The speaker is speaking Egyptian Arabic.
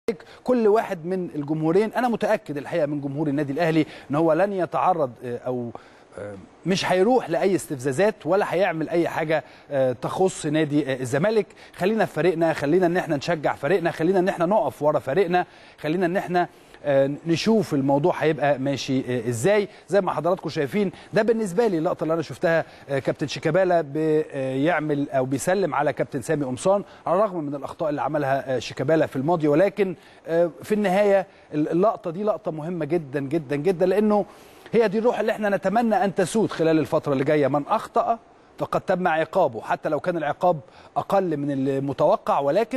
كل واحد من الجمهورين انا متاكد الحقيقه من جمهور النادي الاهلي ان هو لن يتعرض آه، او آه، مش هيروح لاي استفزازات ولا هيعمل اي حاجه آه، تخص نادي آه، الزمالك خلينا في فريقنا خلينا ان احنا نشجع فريقنا خلينا ان احنا نقف ورا فريقنا خلينا ان احنا آه، نشوف الموضوع هيبقى ماشي آه، ازاي زي ما حضراتكم شايفين ده بالنسبه لي اللقطه اللي انا شفتها آه، كابتن شيكابالا بيعمل او بيسلم على كابتن سامي قمصان على الرغم من الاخطاء اللي عملها آه، شيكابالا في الماضي ولكن آه، في النهايه اللقطه دي لقطه مهمه جدا جدا جدا لانه هي دي الروح اللي احنا نتمنى ان تسود خلال الفتره اللي جايه من اخطا فقد تم عقابه حتى لو كان العقاب اقل من المتوقع ولكن